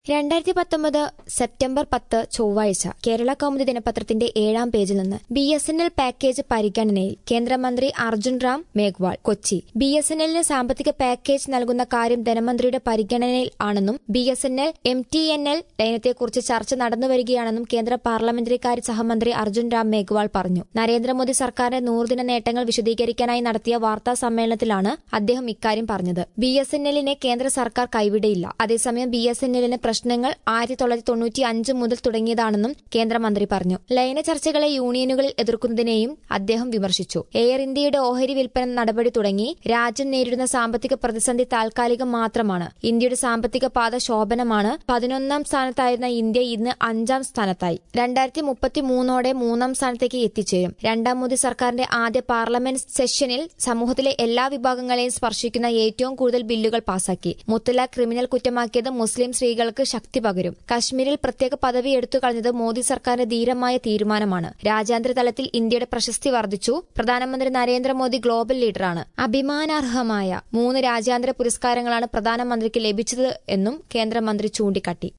രണ്ടായിരത്തി പത്തൊമ്പത് സെപ്റ്റംബർ പത്ത് ചൊവ്വാഴ്ച കേരള കൗമുദി ദിനപത്രത്തിന്റെ ഏഴാം പേജിൽ നിന്ന് B S N L package പരിഗണനയിൽ കേന്ദ്രമന്ത്രി Arjun Ram Meghwal Kochi B S N എല്ലിന് സാമ്പത്തിക പാക്കേജ് നൽകുന്ന കാര്യം ധനമന്ത്രിയുടെ പരിഗണനയിൽ ആണെന്നും B S N L M T N L ലയനത്തെക്കുറിച്ച് ചർച്ച നടന്നുവരികയാണെന്നും കേന്ദ്ര പാർലമെന്ററി കാര്യ സഹമന്ത്രി അർജുൻ റാം മേഘ്വാൾ പറഞ്ഞു നരേന്ദ്രമോദി സർക്കാരിന്റെ നൂറുദിന നേട്ടങ്ങൾ വിശദീകരിക്കാനായി നടത്തിയ വാർത്താ സമ്മേളനത്തിലാണ് അദ്ദേഹം ഇക്കാര്യം പറഞ്ഞത് ബി എസ് എൻ എല്ലിനെ കേന്ദ്ര സർക്കാർ കൈവിടയില്ല അതേസമയം ബി എസ് എൻ എല്ലിന് പ്രശ്നങ്ങൾ ആയിരത്തി തൊള്ളായിരത്തി തൊണ്ണൂറ്റി അഞ്ച് മുതൽ തുടങ്ങിയതാണെന്നും കേന്ദ്രമന്ത്രി പറഞ്ഞു ലയന ചർച്ചകളെ യൂണിയനുകളിൽ എതിർക്കുന്നതിനെയും അദ്ദേഹം വിമർശിച്ചു എയർ ഇന്ത്യയുടെ ഓഹരി വിൽപ്പന നടപടി തുടങ്ങി രാജ്യം നേരിടുന്ന സാമ്പത്തിക പ്രതിസന്ധി താൽക്കാലികം മാത്രമാണ് ഇന്ത്യയുടെ സാമ്പത്തിക പാത ശോഭനമാണ് പതിനൊന്നാം സ്ഥാനത്തായിരുന്ന ഇന്ത്യ ഇന്ന് അഞ്ചാം സ്ഥാനത്തായി രണ്ടായിരത്തി മുപ്പത്തി മൂന്നോടെ മൂന്നാം സ്ഥാനത്തേക്ക് എത്തിച്ചേരും രണ്ടാം മോദി സർക്കാരിന്റെ ആദ്യ പാർലമെന്റ് സെഷനിൽ സമൂഹത്തിലെ എല്ലാ വിഭാഗങ്ങളെയും സ്പർശിക്കുന്ന ഏറ്റവും കൂടുതൽ ബില്ലുകൾ പാസാക്കി മുത്തലാഖ് ക്രിമിനൽ കുറ്റമാക്കിയത് മുസ്ലിം സ്ത്രീകൾക്ക് ശക്തി പകരും കശ്മീരിൽ പ്രത്യേക പദവി എടുത്തു കളഞ്ഞത് മോദി സർക്കാരിന്റെ ധീരമായ തീരുമാനമാണ് രാജ്യാന്തര തലത്തിൽ ഇന്ത്യയുടെ പ്രശസ്തി വർദ്ധിച്ചു പ്രധാനമന്ത്രി നരേന്ദ്രമോദി ഗ്ലോബൽ ലീഡറാണ് അഭിമാനാർഹമായ മൂന്ന് രാജ്യാന്തര പുരസ്കാരങ്ങളാണ് പ്രധാനമന്ത്രിക്ക് ലഭിച്ചത് എന്നും കേന്ദ്രമന്ത്രി ചൂണ്ടിക്കാട്ടി